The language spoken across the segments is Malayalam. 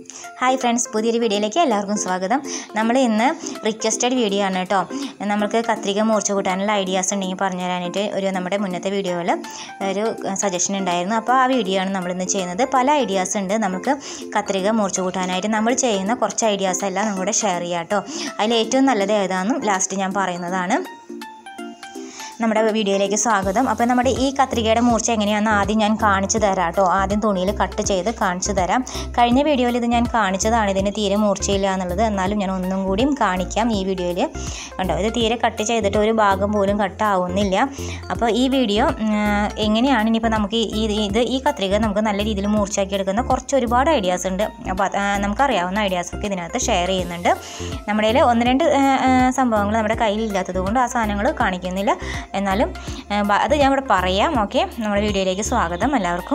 ഹായ് ഫ്രണ്ട്സ് പുതിയൊരു വീഡിയോയിലേക്ക് എല്ലാവർക്കും സ്വാഗതം നമ്മൾ ഇന്ന് റിക്വസ്റ്റഡ് വീഡിയോ ആണ് കേട്ടോ നമുക്ക് കത്രിക മൂർച്ച കൂട്ടാനുള്ള ഐഡിയാസ് ഉണ്ടെങ്കിൽ പറഞ്ഞു തരാനായിട്ട് ഒരു നമ്മുടെ മുന്നത്തെ വീഡിയോയിൽ ഒരു സജഷൻ ഉണ്ടായിരുന്നു അപ്പോൾ ആ വീഡിയോ ആണ് നമ്മളിന്ന് ചെയ്യുന്നത് പല ഐഡിയാസ് ഉണ്ട് നമുക്ക് കത്രിക മൂർച്ച കൂട്ടാനായിട്ട് നമ്മൾ ചെയ്യുന്ന കുറച്ച് ഐഡിയാസ് എല്ലാം നമ്മുടെ ഷെയർ ചെയ്യാം കേട്ടോ അതിൽ ഏറ്റവും നല്ലത് ഏതാണെന്നും ലാസ്റ്റ് ഞാൻ പറയുന്നതാണ് നമ്മുടെ വീഡിയോയിലേക്ക് സ്വാഗതം അപ്പോൾ നമ്മുടെ ഈ കത്രികയുടെ മൂർച്ച എങ്ങനെയാണെന്ന് ആദ്യം ഞാൻ കാണിച്ചു തരാം കേട്ടോ ആദ്യം തുണിയിൽ കട്ട് ചെയ്ത് കാണിച്ചു തരാം കഴിഞ്ഞ വീഡിയോയിൽ ഇത് ഞാൻ കാണിച്ചതാണ് ഇതിന് തീരെ മൂർച്ചയില്ല എന്നുള്ളത് എന്നാലും ഞാൻ ഒന്നും കൂടിയും കാണിക്കാം ഈ വീഡിയോയിൽ കണ്ടോ ഇത് തീരെ കട്ട് ചെയ്തിട്ട് ഒരു ഭാഗം പോലും കട്ട് ആവുന്നില്ല അപ്പോൾ ഈ വീഡിയോ ഉം, എങ്ങനെയാണ് ഇനിയിപ്പോൾ നമുക്ക് ഈ ഇത് ഈ കത്രിക നമുക്ക് നല്ല രീതിയിൽ മൂർച്ചയാക്കി എടുക്കുന്ന കുറച്ച് ഒരുപാട് ഐഡിയാസ് ഉണ്ട് അപ്പോൾ അത്, ആ, നമുക്കറിയാവുന്ന ഐഡിയാസൊക്കെ ഇതിനകത്ത് ഷെയർ ചെയ്യുന്നുണ്ട് നമ്മുടെ കയ്യിൽ ഒന്ന് രണ്ട് സംഭവങ്ങൾ നമ്മുടെ കയ്യിലില്ലാത്തത് കൊണ്ട് ആ സാധനങ്ങൾ കാണിക്കുന്നില്ല എന്നാലും ആ, ബ- അത് ഞാൻ ഇവിടെ പറയാം ഓക്കെ നമ്മുടെ വീഡിയോയിലേക്ക് സ്വാഗതം എല്ലാവർക്കും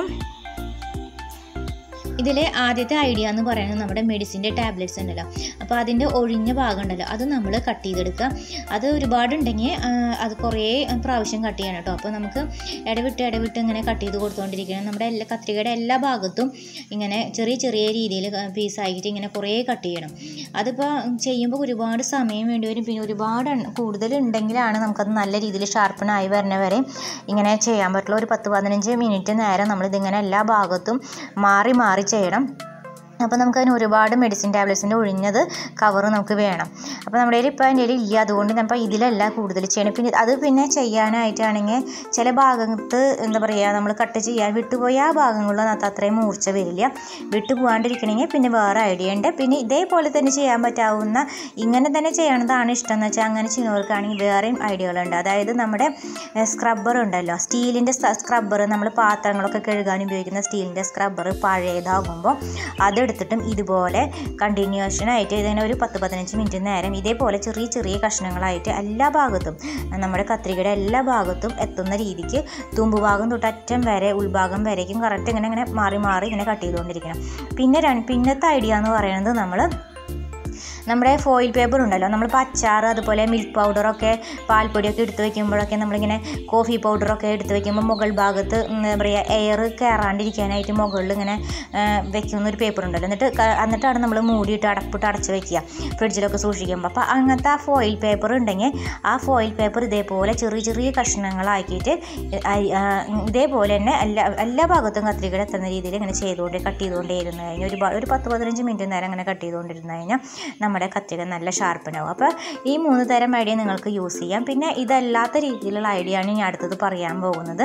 ഇതിലെ ആദ്യത്തെ ഐഡിയ എന്ന് പറയുന്നത് നമ്മുടെ മെഡിസിൻ്റെ ടാബ്ലറ്റ്സ് ഉണ്ടല്ലോ അപ്പോൾ അതിൻ്റെ ഒഴിഞ്ഞ ഭാഗം ഉണ്ടല്ലോ അത് നമ്മൾ കട്ട് ചെയ്തെടുക്കുക അത് ഒരുപാടുണ്ടെങ്കിൽ ആ, അത് കുറേ പ്രാവശ്യം കട്ട് ചെയ്യണം കേട്ടോ അപ്പോൾ നമുക്ക് ഇടവിട്ട് ഇടവിട്ട് ഇങ്ങനെ കട്ട് ചെയ്ത് കൊടുത്തുകൊണ്ടിരിക്കണം നമ്മുടെ എല്ലാ കത്രികയുടെ എല്ലാ ഭാഗത്തും ഇങ്ങനെ ചെറിയ ചെറിയ രീതിയിൽ പീസാക്കിയിട്ട് ഇങ്ങനെ കുറേ കട്ട് ചെയ്യണം അതിപ്പോൾ ചെയ്യുമ്പോൾ ഒരുപാട് സമയം വേണ്ടി വരും പിന്നെ ഒരുപാട് എണ്ണം കൂടുതൽ ഉണ്ടെങ്കിലാണ് നമുക്കത് നല്ല രീതിയിൽ ഷാർപ്പണായി വരുന്ന വരെ ഇങ്ങനെ ചെയ്യാൻ പറ്റുള്ളൂ ഒരു പത്ത് പതിനഞ്ച് മിനിറ്റ് നേരം നമ്മളിതിങ്ങനെ എല്ലാ ഭാഗത്തും മാറി മാറി ചെയ്യണം അപ്പോൾ നമുക്കതിന് ഒരുപാട് മെഡിസിൻ ടാബ്ലറ്റ്സിൻ്റെ ഒഴിഞ്ഞത് കവർ നമുക്ക് വേണം അപ്പോൾ നമ്മുടെ കയ്യിൽ ഇപ്പോൾ എൻ്റെ കയ്യിൽ ഇല്ല അതുകൊണ്ട് ഞാൻ ഇപ്പോൾ ഇതിലല്ല കൂടുതൽ ചെയ്യണം പിന്നെ അത് പിന്നെ ചെയ്യാനായിട്ടാണെങ്കിൽ ചില ഭാഗത്ത് എന്താ പറയുക നമ്മൾ കട്ട് ചെയ്യാൻ വിട്ടുപോയ ആ ഭാഗങ്ങളിലൊന്നും അത്രയും മൂർച്ച വരില്ല വിട്ടു പോകാണ്ടിരിക്കണമെങ്കിൽ പിന്നെ വേറെ ഐഡിയ ഉണ്ട് പിന്നെ ഇതേപോലെ തന്നെ ചെയ്യാൻ പറ്റാവുന്ന ഇങ്ങനെ തന്നെ ചെയ്യണതാണ് ഇഷ്ടം എന്ന് വെച്ചാൽ അങ്ങനെ ചെയ്യുന്നവർക്കാണെങ്കിൽ വേറെയും ഐഡിയകളുണ്ട് അതായത് നമ്മുടെ സ്ക്രബ്ബർ ഉണ്ടല്ലോ സ്റ്റീലിൻ്റെ സ്ക്രബ്ബർ നമ്മൾ പാത്രങ്ങളൊക്കെ കഴുകാൻ ഉപയോഗിക്കുന്ന സ്റ്റീലിൻ്റെ സ്ക്രബ്ബർ പഴയതാകുമ്പോൾ അതെടുത്തിട്ടും ഇതുപോലെ കണ്ടിന്യൂഷൻ ആയിട്ട് ഇതിനെ ഒരു പത്ത് പതിനഞ്ച് മിനിറ്റ് നേരം ഇതേപോലെ ചെറിയ ചെറിയ കഷ്ണങ്ങളായിട്ട് എല്ലാ ഭാഗത്തും നമ്മുടെ കത്രികയുടെ എല്ലാ ഭാഗത്തും എത്തുന്ന രീതിക്ക് തുമ്പ് ഭാഗം തൊട്ട് അറ്റം വരെ ഉൾഭാഗം വരേക്കും കറക്റ്റ് ഇങ്ങനെ ഇങ്ങനെ മാറി മാറി ഇങ്ങനെ കട്ട് ചെയ്തുകൊണ്ടിരിക്കണം പിന്നെ രണ്ട് പിന്നത്തെ ഐഡിയ എന്ന് പറയുന്നത് നമ്മൾ നമ്മുടെ ഫോയിൽ പേപ്പർ ഉണ്ടല്ലോ നമ്മളിപ്പോൾ അച്ചാർ അതുപോലെ മിൽക്ക് പൗഡറൊക്കെ പാൽപ്പൊടിയൊക്കെ എടുത്ത് വെക്കുമ്പോഴൊക്കെ നമ്മളിങ്ങനെ കോഫി പൗഡറൊക്കെ എടുത്ത് വെക്കുമ്പോൾ മുകൾ ഭാഗത്ത് എന്താ പറയുക എയർ കയറാണ്ടിരിക്കാനായിട്ട് മുകളിൽ ഇങ്ങനെ ആ, വെക്കുന്ന ഒരു പേപ്പർ ഉണ്ടല്ലോ എന്നിട്ട് ക- എന്നിട്ടാണ് നമ്മൾ മൂടിയിട്ട് അടപ്പിട്ട് അടച്ച് വെക്കുക ഫ്രിഡ്ജിലൊക്കെ സൂക്ഷിക്കുമ്പോൾ അപ്പോൾ അങ്ങനത്തെ ആ ഫോയിൽ പേപ്പർ ഉണ്ടെങ്കിൽ ആ ഫോയിൽ പേപ്പർ ഇതേപോലെ ചെറിയ ചെറിയ കഷ്ണങ്ങളാക്കിയിട്ട് അരി- ആ, ഇതേപോലെ തന്നെ എല്ലാ എല്ലാ ഭാഗത്തും കത്രികയുടെ എത്തുന്ന രീതിയിൽ ഇങ്ങനെ ചെയ്തുകൊണ്ട് കട്ട് ചെയ്തുകൊണ്ടേ ഇരുന്ന് കഴിഞ്ഞാൽ ഒരു ഒരു പത്ത് പതിനഞ്ച് മിനിറ്റ് നേരം അങ്ങനെ കട്ട് ചെയ്തുകൊണ്ടിരുന്ന് കഴിഞ്ഞാൽ നമ്മുടെ കത്രിക നല്ല ഷാർപ്പനാവും അപ്പോൾ ഈ മൂന്ന് തരം ഐഡിയ നിങ്ങൾക്ക് യൂസ് ചെയ്യാം പിന്നെ ഇതല്ലാത്ത രീതിയിലുള്ള ഐഡിയ ആണ് ഞാൻ അടുത്തത് പറയാൻ പോകുന്നത്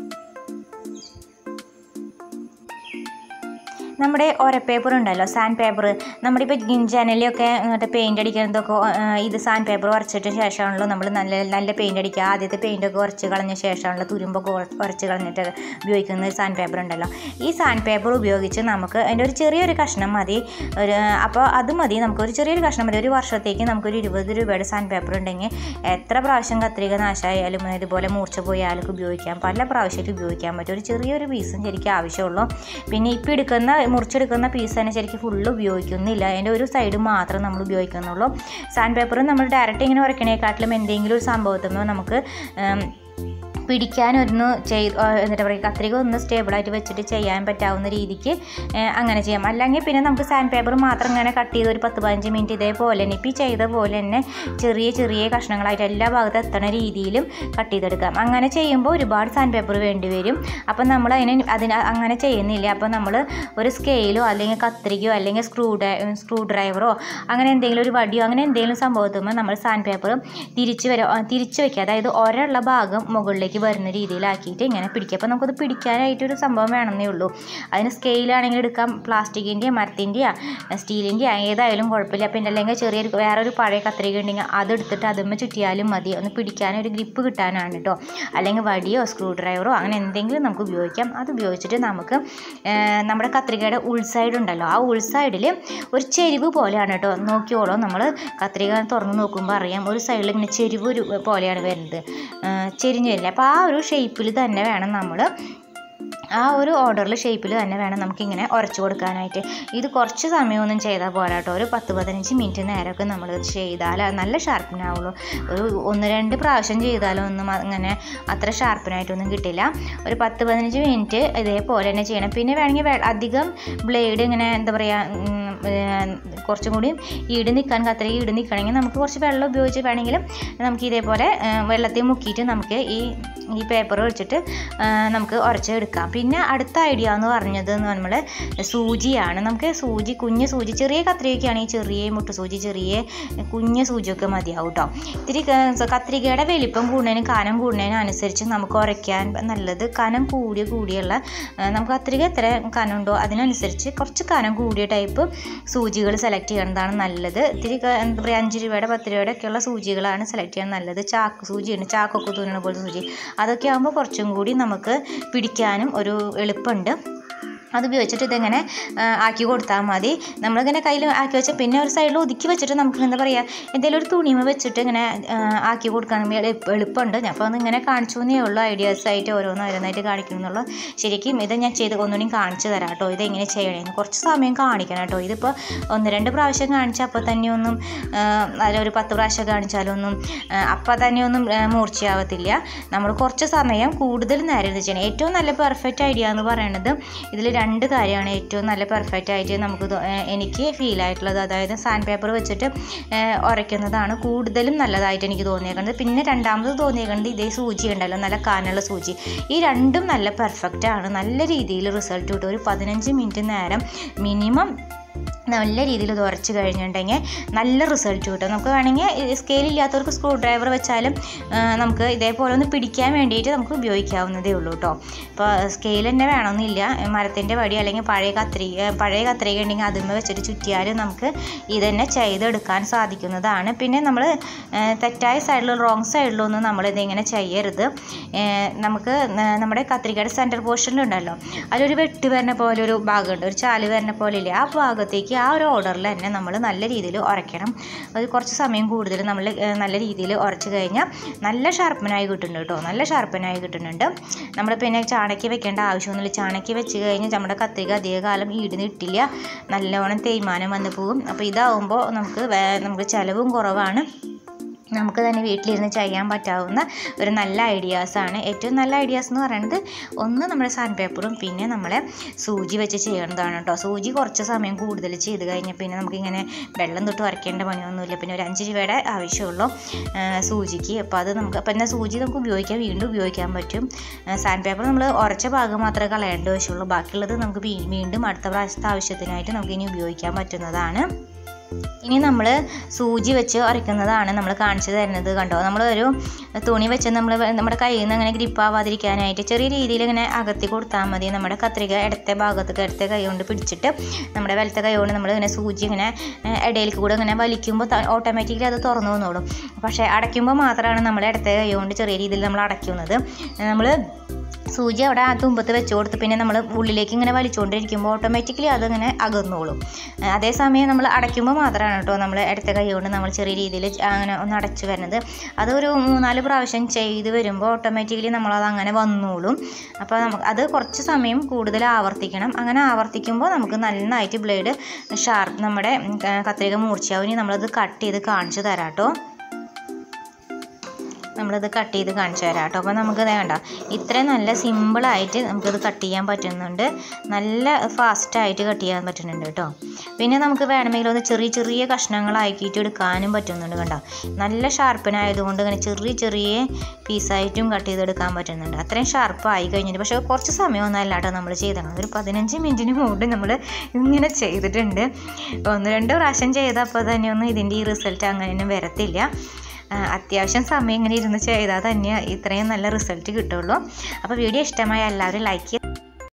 നമ്മുടെ ഒരപ്പേപ്പർ ഉണ്ടല്ലോ സാൻഡ് പേപ്പർ നമ്മുടെ ഇപ്പോൾ ജനലൊക്കെ മറ്റേ പെയിൻ്റ് അടിക്കുന്നതൊക്കെ ആ, ഇത് സാൻഡ് പേപ്പർ ഉരച്ചിട്ട് ശേഷമാണല്ലോ നമ്മൾ നല്ല നല്ല പെയിൻ്റ് അടിക്കുക ആദ്യത്തെ പെയിൻ്റൊക്കെ ഉരച്ച് കളഞ്ഞ ശേഷമാണല്ലോ തുരുമ്പൊക്കെ ഉര- ഉരച്ച് കളഞ്ഞിട്ട് ഉപയോഗിക്കുന്ന ഒരു സാൻഡ് പേപ്പർ ഉണ്ടല്ലോ ഈ സാൻഡ് പേപ്പർ ഉപയോഗിച്ച് നമുക്ക് അതിൻ്റെ ഒരു ചെറിയൊരു കഷ്ണം മതി ഒരു അപ്പോൾ അത് മതി നമുക്ക് ഒരു ചെറിയൊരു കഷ്ണം മതി ഒരു വർഷത്തേക്ക് നമുക്കൊരു ഇരുപത് രൂപയുടെ സാൻഡ് പേപ്പർ ഉണ്ടെങ്കിൽ എത്ര പ്രാവശ്യം കത്രിക നാശമായാലും ഇതുപോലെ മൂർച്ച പോയാലും ഉപയോഗിക്കാം പല പ്രാവശ്യമായിട്ട് ഉപയോഗിക്കാൻ പറ്റും ഒരു ചെറിയൊരു പീസും ശരിക്കും ആവശ്യമുള്ളൂ പിന്നെ ഇപ്പം എടുക്കുന്ന മുറിച്ചെടുക്കുന്ന പീസ് തന്നെ ശരിക്കും ഫുള്ള് ഉപയോഗിക്കുന്നില്ല അതിൻ്റെ ഒരു സൈഡ് മാത്രം നമ്മൾ ഉപയോഗിക്കുന്നുള്ളൂ സാൻഡ് പേപ്പർ നമ്മൾ ഡയറക്റ്റ് ഇങ്ങനെ ഉരക്കണേക്കാട്ടിലും എന്തെങ്കിലും ഒരു സംഭവത്തുമ്പോൾ നമുക്ക് ഉം, പിടിക്കാനൊന്ന് ചെയ്ത് എന്നിട്ട് പറയുക കത്രിക ഒന്ന് സ്റ്റേബിളായിട്ട് വെച്ചിട്ട് ചെയ്യാൻ പറ്റാവുന്ന രീതിക്ക് ഏഹ്, അങ്ങനെ ചെയ്യാം അല്ലെങ്കിൽ പിന്നെ നമുക്ക് സാൻഡ് പേപ്പർ മാത്രം ഇങ്ങനെ കട്ട് ചെയ്ത് ഒരു പത്ത് പതിനഞ്ച് മിനിറ്റ് ഇതേപോലെ തന്നെ ഇപ്പം ഈ ചെയ്ത പോലെ തന്നെ ചെറിയ ചെറിയ കഷ്ണങ്ങളായിട്ട് എല്ലാ ഭാഗത്തും എത്തണ രീതിയിലും കട്ട് ചെയ്തെടുക്കാം അങ്ങനെ ചെയ്യുമ്പോൾ ഒരുപാട് സാൻഡ് പേപ്പർ വേണ്ടി വരും അപ്പം നമ്മൾ അതിന് അതിന് അങ്ങനെ ചെയ്യുന്നില്ല അപ്പോൾ നമ്മൾ ഒരു സ്കെയിലോ അല്ലെങ്കിൽ കത്രികയോ അല്ലെങ്കിൽ സ്ക്രൂ ഡ്രൈ സ്ക്രൂ ഡ്രൈവറോ അങ്ങനെ എന്തെങ്കിലും ഒരു വടിയോ അങ്ങനെ എന്തെങ്കിലും സംഭവത്തുമ്പോൾ നമ്മൾ സാൻഡ് പേപ്പർ തിരിച്ച് വര തിരിച്ച് വെക്കുക അതായത് ഒരള്ള ഭാഗം മുകളിലേക്ക് വരുന്ന രീതിയിലാക്കിയിട്ട് ഇങ്ങനെ പിടിക്കുക അപ്പോൾ നമുക്കത് പിടിക്കാനായിട്ടൊരു സംഭവം വേണമെന്നേ ഉള്ളൂ അതിന് സ്കെയിലാണെങ്കിൽ എടുക്കാം പ്ലാസ്റ്റിക്കിൻ്റെയോ മരത്തിൻ്റെയോ സ്റ്റീലിൻ്റെയോ ഏതായാലും കുഴപ്പമില്ല പിന്നെ അല്ലെങ്കിൽ ചെറിയൊരു വേറൊരു പഴയ കത്രിക ഉണ്ടെങ്കിൽ അതെടുത്തിട്ട് അതുമ്മ ചുറ്റിയാലും മതി ഒന്ന് പിടിക്കാനൊരു ഗ്രിപ്പ് കിട്ടാനാണ് കേട്ടോ അല്ലെങ്കിൽ വടിയോ സ്ക്രൂ ഡ്രൈവറോ അങ്ങനെ എന്തെങ്കിലും നമുക്ക് ഉപയോഗിക്കാം അത് ഉപയോഗിച്ചിട്ട് നമുക്ക് ആ, നമ്മുടെ കത്രികയുടെ ഉൾസൈഡ് ഉണ്ടല്ലോ ആ ഉൾസൈഡിൽ ഒരു ചെരിവ് പോലെയാണ് കേട്ടോ നോക്കിയോളൂ നമ്മൾ കത്രിക തുറന്ന് നോക്കുമ്പോൾ അറിയാം ഒരു സൈഡിൽ ഇങ്ങനെ ചെരിവ് ഒരു പോലെയാണ് വരുന്നത് ആ, ചെരിഞ്ഞ് വരില്ല അപ്പോൾ ആ ഒരു ഷേപ്പിൽ തന്നെ വേണം നമ്മൾ ആ ഒരു ഓർഡറിൽ ഷേപ്പിൽ തന്നെ വേണം നമുക്കിങ്ങനെ ഉരച്ചു കൊടുക്കാനായിട്ട് ഇത് കുറച്ച് സമയമൊന്നും ചെയ്താൽ പോരാ കേട്ടോ ഒരു പത്ത് പതിനഞ്ച് മിനിറ്റ് നേരമൊക്കെ നമ്മൾ ചെയ്താൽ അത് നല്ല ഷാർപ്പനാവുള്ളൂ ഒരു ഒന്ന് രണ്ട് പ്രാവശ്യം ചെയ്താലും ഒന്നും അങ്ങനെ അത്ര ഷാർപ്പനായിട്ടൊന്നും കിട്ടില്ല ഒരു പത്ത് പതിനഞ്ച് മിനിറ്റ് ഇതേപോലെ തന്നെ ചെയ്യണം പിന്നെ വേണമെങ്കിൽ വെ- അധികം ബ്ലേഡ് ഇങ്ങനെ എന്താ പറയുക ഏഹ്, കുറച്ചും കൂടി ഈട് നിൽക്കാൻ കത്രിക ഈട് നിൽക്കണമെങ്കിൽ നമുക്ക് കുറച്ച് വെള്ളം ഉപയോഗിച്ച് വേണമെങ്കിലും നമുക്ക് ഇതേപോലെ ഏഹ്, വെള്ളത്തിൽ മുക്കിയിട്ട് നമുക്ക് ഈ ഈ പേപ്പർ വെച്ചിട്ട് ഏഹ്, നമുക്ക് ഉരച്ചെടുക്കാം പിന്നെ അടുത്ത ഐഡിയ എന്ന് പറഞ്ഞത് നമ്മൾ സൂചിയാണ് നമുക്ക് സൂചി കുഞ്ഞ് സൂചി ചെറിയ കത്രികയൊക്കെയാണെങ്കിൽ ചെറിയ മുട്ട സൂചി ചെറിയ കുഞ്ഞ് സൂചിയൊക്കെ മതിയാവും കേട്ടോ ഇത്തിരി ക- കത്രികയുടെ വലിപ്പം കൂടുന്നതിനും കനം കൂടുന്നതിനും അനുസരിച്ച് നമുക്ക് ഉരയ്ക്കാൻ നല്ലത് കനം കൂടിയ കൂടിയുള്ള ആ, നമുക്ക് കത്രിക എത്ര കനം ഉണ്ടോ അതിനനുസരിച്ച് കുറച്ച് കനം കൂടിയ ടൈപ്പ് സൂചികൾ സെലക്ട് ചെയ്യുന്നതാണ് നല്ലത് ഇത്തിരി ക- എന്താ പറയുക അഞ്ച് രൂപയുടെ പത്ത് രൂപയുടെ ഒക്കെയുള്ള സൂചികളാണ് സെലക്ട് ചെയ്യാൻ നല്ലത് ചാക്ക് സൂചിയുണ്ട് ചാക്കൊക്കെ തൂങ്ങുന്ന പോലത്തെ സൂചി അതൊക്കെ ആകുമ്പോൾ കുറച്ചും കൂടി നമുക്ക് പിടിക്കാനും ഒരു എളുപ്പമുണ്ട് അത് ഉപയോഗിച്ചിട്ട് ഇതിങ്ങനെ ആ, ആക്കി കൊടുത്താൽ മതി നമ്മളിങ്ങനെ കയ്യിൽ ആക്കി വെച്ചാൽ പിന്നെ ഒരു സൈഡിൽ ഒതുക്കി വെച്ചിട്ട് നമുക്ക് എന്താ പറയുക എന്തെങ്കിലും ഒരു തുണിമ വെച്ചിട്ട് ഇങ്ങനെ ആ, ആക്കി കൊടുക്കുകയാണെങ്കിൽ എളുപ്പ- എളുപ്പമുണ്ട് ഞാൻ അപ്പോൾ ഇങ്ങനെ കാണിച്ചു എന്നേ ഉള്ളൂ ഐഡിയാസ് ആയിട്ട് ഓരോന്ന് ഓരോന്നായിട്ട് കാണിക്കുന്നുള്ളൂ ശരിക്കും ഇത് ഞാൻ ചെയ്ത് ഒന്നുകൂടി കാണിച്ചു തരാം കേട്ടോ ഇത് എങ്ങനെ ചെയ്യണമെന്ന് കുറച്ച് സമയം കാണിക്കണം കേട്ടോ ഇതിപ്പോൾ ഒന്ന് രണ്ട് പ്രാവശ്യം കാണിച്ചാൽ അപ്പോൾ തന്നെ ഒന്നും ആ, അല്ല ഒരു പത്ത് പ്രാവശ്യം കാണിച്ചാലൊന്നും അപ്പം തന്നെ ഒന്നും ആ, മൂർച്ചയാവത്തില്ല നമ്മൾ കുറച്ച് സമയം കൂടുതൽ നേരം ഇത് ചെയ്യണം ഏറ്റവും നല്ല പെർഫെക്റ്റ് ഐഡിയ എന്ന് പറയുന്നത് ഇതിൽ രണ്ട് കാര്യമാണ് ഏറ്റവും നല്ല പെർഫെക്റ്റ് ആയിട്ട് നമുക്ക് തോ- ഏഹ് എനിക്ക് ഫീൽ ആയിട്ടുള്ളത് അതായത് സാൻഡ് പേപ്പർ വെച്ചിട്ട് ഏഹ് ഉരയ്ക്കുന്നതാണ് കൂടുതലും നല്ലതായിട്ട് എനിക്ക് തോന്നിയേക്കുന്നത് പിന്നെ രണ്ടാമത് തോന്നിയേക്കുന്നത് ഇതേ സൂചി ഉണ്ടല്ലോ നല്ല കാനുള്ള സൂചി ഈ രണ്ടും നല്ല പെർഫെക്റ്റ് ആണ് നല്ല രീതിയിൽ റിസൾട്ട് കിട്ടും ഒരു പതിനഞ്ച് മിനിറ്റ് നേരം മിനിമം നല്ല രീതിയിൽ ഇത് ഉരച്ച് കഴിഞ്ഞിട്ടുണ്ടെങ്കിൽ നല്ല റിസൾട്ട് കിട്ടും നമുക്ക് വേണമെങ്കിൽ സ്കെയിലില്ലാത്തവർക്ക് സ്ക്രൂ ഡ്രൈവർ വെച്ചാലും ആ, നമുക്ക് ഇതേപോലെ ഒന്ന് പിടിക്കാൻ വേണ്ടിയിട്ട് നമുക്ക് ഉപയോഗിക്കാവുന്നതേ ഉള്ളൂ കേട്ടോ ഇപ്പോൾ സ്കെയിൽ തന്നെ വേണമെന്നില്ല മരത്തിൻ്റെ വടി അല്ലെങ്കിൽ പഴയ കത്രിക പഴയ കത്രിക ഉണ്ടെങ്കിൽ അതിന്മേൽ വെച്ചിട്ട് ചുറ്റിയാലും നമുക്ക് ഇത് തന്നെ ചെയ്തെടുക്കാൻ സാധിക്കുന്നതാണ് പിന്നെ നമ്മൾ തെറ്റായ സൈഡിൽ റോങ് സൈഡിലൊന്നും നമ്മൾ ഇതിങ്ങനെ ചെയ്യരുത് ഏ, നമുക്ക് ന- നമ്മുടെ കത്രികയുടെ സെൻറ്റർ പോർഷനിലുണ്ടല്ലോ അതിലൊരു വെട്ട് വരുന്ന പോലെ ഒരു ഭാഗമുണ്ട് ഒരു ചാല് വരുന്ന പോലെ ഇല്ലേ ആ ഭാഗത്തേക്ക് ആ ഒരു ഓർഡറിൽ തന്നെ നമ്മൾ നല്ല രീതിയിൽ ഉരയ്ക്കണം അത് കുറച്ച് സമയം കൂടുതൽ നമ്മൾ നല്ല രീതിയിൽ ഉരച്ച് കഴിഞ്ഞാൽ നല്ല ഷാർപ്പനായി കിട്ടുന്നുണ്ട് കേട്ടോ നല്ല ഷാർപ്പനായി കിട്ടുന്നുണ്ട് നമ്മൾ പിന്നെ ചാണക്കി വെക്കേണ്ട ആവശ്യമൊന്നുമില്ല ചാണക്കി വെച്ച് കഴിഞ്ഞാൽ നമ്മുടെ കത്രിക അധിക കാലം ഈടിന് ഇട്ടില്ല നല്ലോണം തേയ്മാനം വന്ന് പോകും അപ്പോൾ ഇതാവുമ്പോൾ നമുക്ക് വേ- നമുക്ക് ചിലവും കുറവാണ് നമുക്ക് തന്നെ വീട്ടിലിരുന്ന് ചെയ്യാൻ പറ്റാവുന്ന ഒരു നല്ല ഐഡിയാസാണ് ഏറ്റവും നല്ല ഐഡിയാസ് എന്ന് പറയുന്നത് ഒന്ന് നമ്മുടെ സാൻഡ് പേപ്പറും പിന്നെ നമ്മളെ സൂചി വെച്ച് ചെയ്യേണ്ടതാണ് കേട്ടോ സൂചി കുറച്ച് സമയം കൂടുതൽ ചെയ്ത് കഴിഞ്ഞാൽ പിന്നെ നമുക്കിങ്ങനെ വെള്ളം തൊട്ട് വരയ്ക്കേണ്ട പണിയൊന്നുമില്ല പിന്നെ ഒരു അഞ്ച് രൂപയുടെ ആവശ്യമുള്ളൂ ആ, സൂചിക്ക് അപ്പോൾ അത് നമുക്ക് അപ്പോൾ എന്നാൽ സൂചി നമുക്ക് ഉപയോഗിക്കാം വീണ്ടും ഉപയോഗിക്കാൻ പറ്റും സാൻഡ് പേപ്പർ നമ്മൾ ഉറച്ച ഭാഗം മാത്രമേ കളയേണ്ട ആവശ്യമുള്ളൂ ബാക്കിയുള്ളത് നമുക്ക് വീ- വീണ്ടും അടുത്ത പ്രാവശ്യത്തെ ആവശ്യത്തിനായിട്ട് നമുക്ക് ഇനി ഉപയോഗിക്കാൻ പറ്റുന്നതാണ് ഇനി നമ്മൾ സൂചി വെച്ച് ഉരയ്ക്കുന്നതാണ് നമ്മൾ കാണിച്ചു തരുന്നത് കണ്ടോ നമ്മളൊരു തുണി വെച്ച് നമ്മൾ നമ്മുടെ കയ്യിൽ നിന്ന് അങ്ങനെ ഗ്രിപ്പ് ആവാതിരിക്കാനായിട്ട് ചെറിയ രീതിയിൽ ഇങ്ങനെ അകത്തി കൊടുത്താൽ മതി നമ്മുടെ കത്രിക ഇടത്തെ ഭാഗത്തേക്ക് ഇടത്തെ കൈ കൊണ്ട് പിടിച്ചിട്ട് നമ്മുടെ വലത്തെ കൈ കൊണ്ട് നമ്മൾ ഇങ്ങനെ സൂചി ഇങ്ങനെ ഏഹ്, ഇടയിലേക്ക് കൂടെ ഇങ്ങനെ വലിക്കുമ്പോൾ ഓട്ടോമാറ്റിക്കലി അത് തുറന്നു വന്നോളും പക്ഷേ അടയ്ക്കുമ്പോൾ മാത്രമാണ് നമ്മൾ ഇടത്തെ കൈ കൊണ്ട് ചെറിയ രീതിയിൽ നമ്മൾ അടയ്ക്കുന്നത് നമ്മൾ സൂചി അവിടെ ആ തുമ്പത്ത് വെച്ച് കൊടുത്ത് പിന്നെ നമ്മൾ ഉള്ളിലേക്ക് ഇങ്ങനെ വലിച്ചുകൊണ്ടിരിക്കുമ്പോൾ ഓട്ടോമാറ്റിക്കലി അതിങ്ങനെ അകന്നോളും ആ, അതേസമയം നമ്മൾ അടയ്ക്കുമ്പോൾ മാത്രമാണ് കേട്ടോ നമ്മൾ ഇടത്തെ കൈ കൊണ്ട് നമ്മൾ ചെറിയ രീതിയിൽ അങ്ങനെ ഒന്ന് അടച്ചു വരുന്നത് അതൊരു മൂന്നാല് പ്രാവശ്യം ചെയ്ത് വരുമ്പോൾ ഓട്ടോമാറ്റിക്കലി നമ്മളത് അങ്ങനെ വന്നോളും അപ്പോൾ നമുക്ക് അത് കുറച്ച് സമയം കൂടുതൽ ആവർത്തിക്കണം അങ്ങനെ ആവർത്തിക്കുമ്പോൾ നമുക്ക് നന്നായിട്ട് ബ്ലേഡ് ഷാർപ്പ് നമ്മുടെ ഉം, ക- കത്രിക മൂർച്ചയാവും ഇനി നമ്മളത് കട്ട് ചെയ്ത് കാണിച്ചു തരാം കേട്ടോ നമ്മളിത് കട്ട് ചെയ്ത് കാണിച്ചു തരാം കേട്ടോ അപ്പോൾ നമുക്ക് വേണ്ട ഇത്രയും നല്ല സിമ്പിളായിട്ട് നമുക്കിത് കട്ട് ചെയ്യാൻ പറ്റുന്നുണ്ട് നല്ല ഫാസ്റ്റായിട്ട് കട്ട് ചെയ്യാൻ പറ്റുന്നുണ്ട് കേട്ടോ പിന്നെ നമുക്ക് വേണമെങ്കിൽ ഒന്ന് ചെറിയ ചെറിയ കഷ്ണങ്ങളാക്കിയിട്ട് എടുക്കാനും പറ്റുന്നുണ്ട് കണ്ടോ നല്ല ഷാർപ്പനായതുകൊണ്ട് ഇങ്ങനെ ചെറിയ ചെറിയ പീസായിട്ടും കട്ട് ചെയ്തെടുക്കാൻ പറ്റുന്നുണ്ട് അത്രയും ഷാർപ്പായി കഴിഞ്ഞിട്ട് പക്ഷേ കുറച്ച് സമയമൊന്നും അല്ല കേട്ടോ നമ്മൾ ചെയ്തത് ഒരു പതിനഞ്ച് മിനിറ്റിന് മുമ്പ് നമ്മൾ ഇങ്ങനെ ചെയ്തിട്ടുണ്ട് ഒന്ന് രണ്ട് പ്രാവശ്യം ചെയ്തപ്പോൾ തന്നെ ഒന്നും ഇതിൻ്റെ ഈ റിസൾട്ട് അങ്ങനെയൊന്നും വരത്തില്ല ആ, അത്യാവശ്യം സമയം ഇങ്ങനെ ഇരുന്ന് ചെയ്താൽ തന്നെ ഇത്രയും നല്ല റിസൾട്ട് കിട്ടുള്ളൂ അപ്പോൾ വീഡിയോ ഇഷ്ടമായ എല്ലാവരും ലൈക്ക് ചെയ്യുക